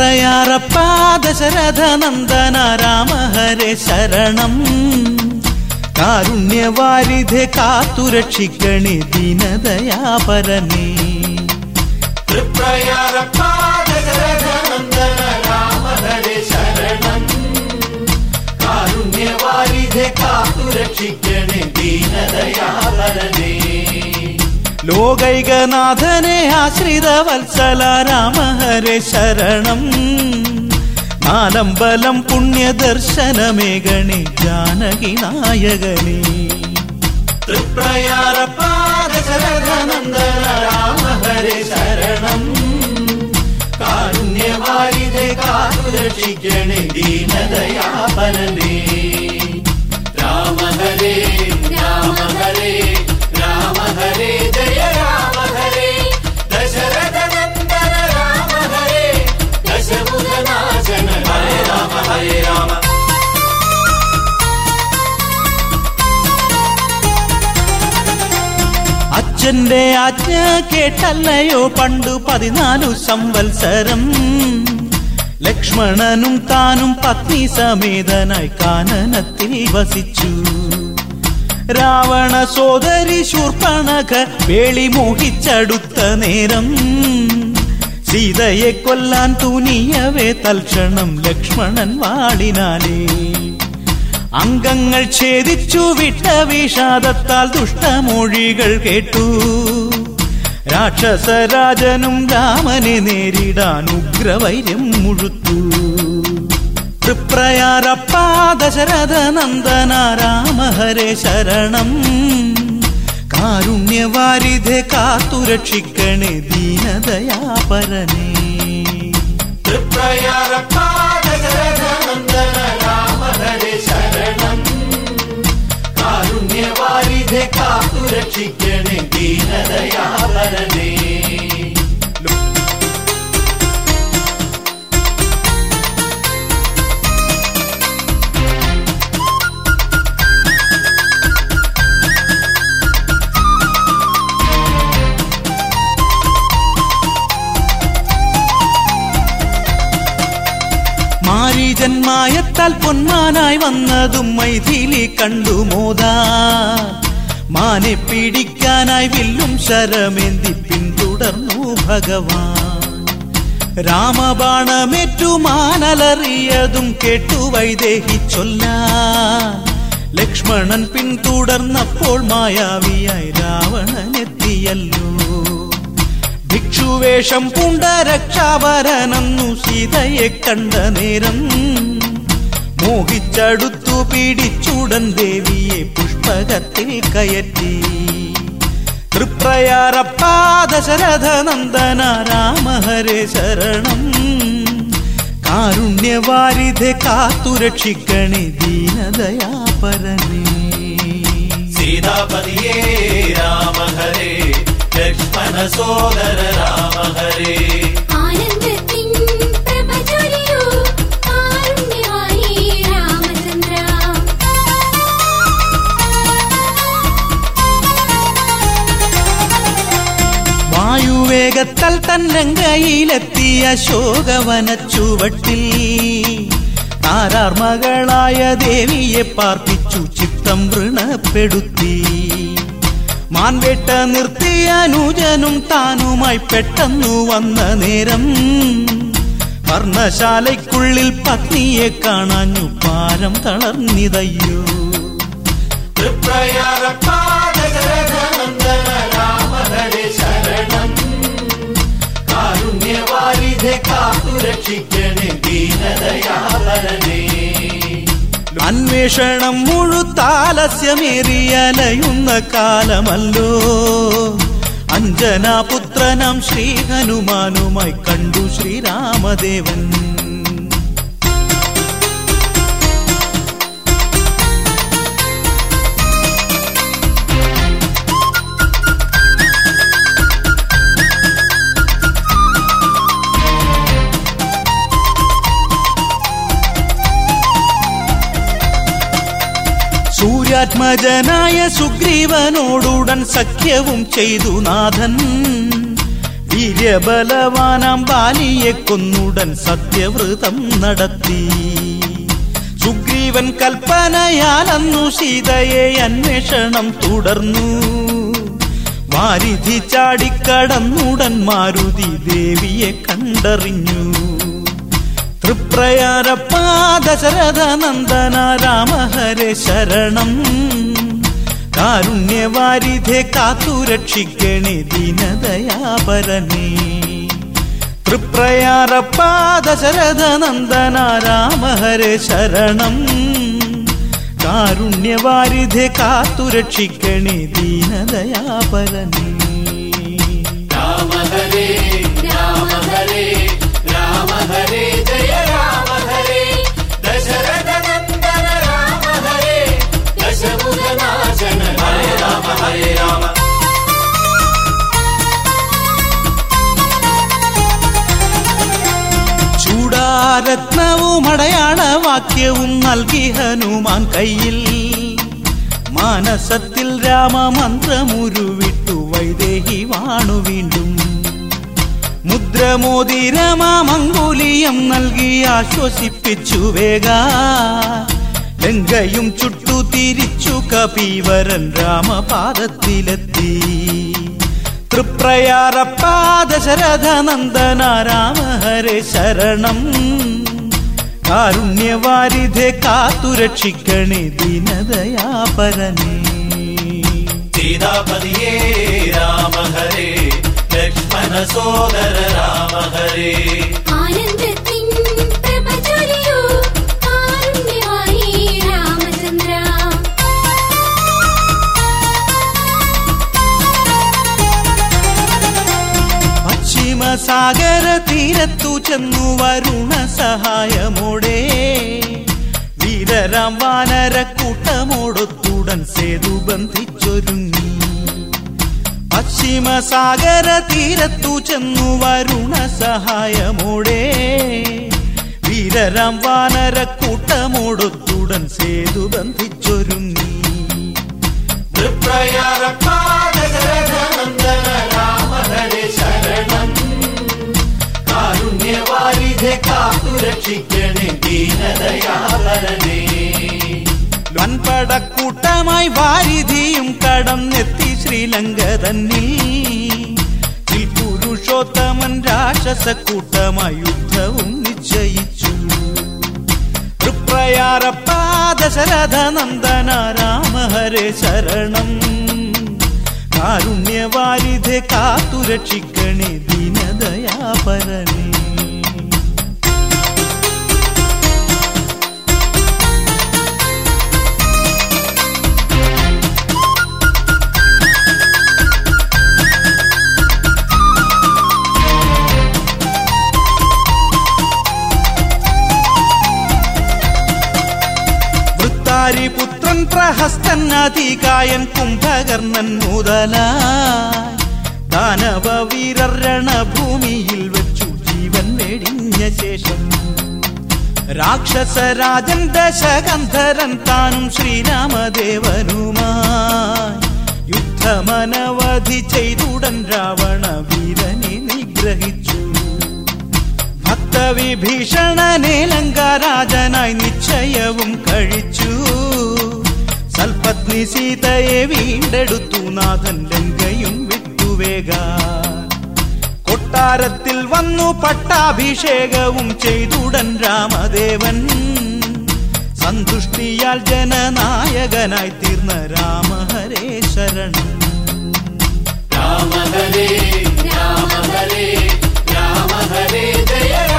തൃപ്രയാറപ്പ ദശരഥ നന്ദന രാമ ഹരേ ശരണം കാരുണ്യവാരിധെ കാത്തുരക്ഷിക്കണേ ദീനദയാപരനേ തൃപ്രയാറപ്പ ദശരഥ നന്ദന രാമ ഹരേ ശരണം കാരുണ്യവാരിധെ കാത്തുരക്ഷിക്കണേ ദീനദയാപരനേ ലോകൈകനാഥനെ ആശ്രിത വത്സല രാമ ഹരേ ശരണം നാലമ്പലം പുണ്യദർശനമേകണേ ജാനകി നായകനേ തൃപ്രയാറപ്പാദശരഥനന്ദന രാമ ഹരേ ശരണം കാരുണ്യവാരിധെ കാതുരക്ഷിക്കണേ ദീനദയാപരനേ രാമ ഹരേ രാമ ഹരേ രാമ ഹരേ ജയ രാമ ഹരേ ദശരഥ നന്ദന രാമ ഹരേ ദശമുഖനാശന ഹരേ രാമ ഹരേ രാമ അച്ഛന്റെ ആജ്ഞ കേട്ടല്ലയോ പണ്ടു പതിനാലു സംവത്സരം ലക്ഷ്മണനും താനും പത്നി സമേതനായി കാനനത്തിൽ വസിച്ചു രാവണ സോദരി ശൂർപ്പണക വേളി മോഹിച്ചടുത്ത നേരം സീതയെ കൊല്ലാൻ തുനിയവേ തൽക്ഷണം ലക്ഷ്മണൻ വാളിനാലേ അംഗങ്ങൾ ഛേദിച്ചു വിട്ട വിഷാദത്താൽ ദുഷ്ടമൊഴികൾ കേട്ടു രാക്ഷസരാജനും രാമനെ നേരിടാൻ ഉഗ്രവൈര്യം മുഴുത്തു തൃപ്രയാറപ്പാ ദശരഥ നന്ദന രാമ ഹരേ ശരണം കാരുണ്യവാരിധെ കാത്തുരക്ഷിക്കണേ ദീനദയാപരനേ തൃപ്രയാറപ്പാ ദശരഥ നന്ദന രാമ ഹരേ ശരണം കാരുണ്യവാരിധെ കാത്തുരക്ഷിക്കണേ ദീനദയാപരനേ മാരീജന്മായത്താൽ പൊന്മാനായി വന്നതും മൈഥിലി കണ്ടു മോദാ മാനെ പിടിക്കാനായി വില്ലും ശരമേന്തി പിന്തുടർന്നു ഭഗവാൻ രാമബാണമേറ്റു മാനലറിയതും കേട്ടു വൈദേഹി ചൊല്ലാൻ ലക്ഷ്മണൻ പിന്തുടർന്നപ്പോൾ മായാവിയായി രാവണനെത്തിയല്ലോ ഭിക്ഷുവേഷം പൂണ്ട രക്ഷാവരനെന്നു സീതയെ കണ്ട നേരം മോഹിച്ചടുത്തു പിടിച്ചുടൻ ദേവിയെ പുഷ്പകത്തിൽ കയറ്റി തൃപ്രയാറപ്പാ ദശരഥ നന്ദന രാമ ഹരേ ശരണം കാരുണ്യവാരിധെ കാത്തുരക്ഷിക്കണേ ദീനദയാപരനേ സീതാപതിയേ രാമ ഹരേ ലക്ഷ്മണ സോദര രാമ ഹരേ ആനന്ദത്തിൻ പ്രഭ ചൊരിയൂ കാരുണ്യവാനേ രാമചന്ദ്ര വായുവേഗത്താൽ തന്നങ്കയിലെത്തിയ ശോകവന ചുവട്ടിൽ താരാർമകളായ ദേവിയെ പാർപ്പിച്ചു ചിത്തം വൃണപ്പെടുത്തി മാൻവേട്ട നിർത്തിയ അനുജനും താനുമായി പെട്ടെന്നു വന്ന നേരം വർണ്ണശാലയ്ക്കുള്ളിൽ പത്നിയെ കാണാഞ്ഞു പാരം തളർന്നിതയ്യോ തൃപ്രയാറപ്പാ ദശരഥ നന്ദന രാമ ഹരേ ശരണം കാരുണ്യവാരിധെ കാത്തുരക്ഷിക്കണേ ദീനദയാപരനേ അന്വേഷണം മുഴുത്താലസ്യമേറിയലയുന്ന കാലമല്ലോ അഞ്ജനാപുത്രനാം ശ്രീ ഹനുമാനുമായി കണ്ടു ശ്രീരാമദേവൻ സൂര്യാത്മജനായ സുഗ്രീവനോടുടൻ സഖ്യവും ചെയ്തു നാഥൻ വീര്യ വീര്യബലവാനാം ബാലിയെ കൊന്നുടൻ സത്യവ്രതം നടത്തി സുഗ്രീവൻ കൽപ്പനയാൽ അന്നു സീതയെ അന്വേഷണം തുടർന്നു വാരിധി ചാടിക്കടന്നുടൻ മാരുതി ദേവിയെ കണ്ടറിഞ്ഞു തൃപ്രയാരപ്പാദശരഥ നന്ദന രാമഹരെ ശരണം കാരുണ്യവാരിധെ കാത്തുരക്ഷിക്കണേ ദീനദയാപരനേ തൃപ്രയാരപ്പാദശരഥ നന്ദന രാമഹരെ ശരണം കാരുണ്യവാരിധെ കാത്തുരക്ഷിക്കണേ ദീനദയാപരനേ രാമ ഹരേ രാമ ഹരേ രാമ ഹരേ ജയ രാമ ഹരേ ദശരഥ നന്ദന രാമ ഹരേ ദശമുഖനാശന ഹരേ രാമ ഹരേ രാമ ചൂടാരത്നവും അടയാളവാക്യവും നൽകി ഹനുമാൻ കയ്യിൽ മാനസത്തിൽ രാമമന്ത്രമുരുവിട്ടു വൈദേഹി വാണു വീണ്ടും മുദ്രമോതിരമാമങ്കുലിയം നൽകി ആശ്വസിപ്പിച്ചു വേഗ ലങ്കയും ചുട്ടു തിരിച്ചു കപീവരൻ രാമപാദത്തിലെത്തി തൃപ്രയാറപ്പാദശരഥ നന്ദന രാമ ഹരേ ശരണം കാരുണ്യവാരിധെ കാത്തുരക്ഷിക്കണേ ദീനദയാപരനേ സീതാപതിയേ രാമ ഹരേ ലക്ഷ്മണ സോദര രാമ ഹരേ ആനന്ദത്തിൻ പ്രഭ ചൊരിയൂ കാരുണ്യമായി രാമചന്ദ്ര പശ്ചിമസാഗര തീരത്തു ചെന്നു വരുണ സഹായമോടെ വീരരാം വാനര കൂട്ടമോടൊത്തുടൻ സേതു ബന്ധിച്ചൊരുങ്ങി പശ്ചിമസാഗര തീരത്തു ചെന്നു വരുണ സഹായമോടെ വീരരാം വാനര കൂട്ടമോടൊത്തുടൻ സേതു ബന്ധിച്ചൊരുങ്ങി തൃപ്രയാരപ്പാദശരഥനന്ദന രാമ ഹരേ ശരണം കാരുണ്യവാരിധെ കാത്തുരക്ഷിക്കണേ ദീനദയാളനേ വൻപടക്കൂട്ടമായി വാരിധിയും കടന്നെത്തി ശ്രീലങ്ക തന്നിൽ ഇതിൽ പുരുഷോത്തമൻ രാക്ഷസക്കൂട്ടമായി യുദ്ധവും നിശ്ചയിച്ചു തൃപ്രയാറപ്പാദശരഥ നന്ദന രാമ ഹരേ ശരണം കാരുണ്യവാരിധെ കാത്തുരക്ഷിക്കണേ ദീനദയാപരനേ വൃത്താരിപുത്രൻ പ്രഹസ്തൻ അധികായൻ കുംഭകർണൻ മുതലായി ദാനവ വീരർ രണഭൂമിയിൽ വെച്ചു ജീവൻ വെടിഞ്ഞ ശേഷം രാക്ഷസരാജൻ ദശകന്ധരൻ താനും ശ്രീരാമദേവനുമായി യുദ്ധമനവധി ചെയ്തുടൻ രാവണ വീരനെ നിഗ്രഹിച്ചു ഭക്തവിഭീഷണനെ ലങ്കാരാജനായി നിശ്ചയവും കഴിച്ചു സൽപത്നി സീതയെ വീണ്ടെടുത്തു നാഥൻ ലങ്കയും വിട്ടുവേഗ കൊട്ടാരത്തിൽ വന്നു പട്ടാഭിഷേകവും ചെയ്തുടൻ രാമദേവൻ സന്തുഷ്ടിയാൽ ജനനായകനായി തീർന്ന രാമഹരേ ശരണം രാമ ഹരേ രാമ ഹരേ രാമ ഹരേ ജയ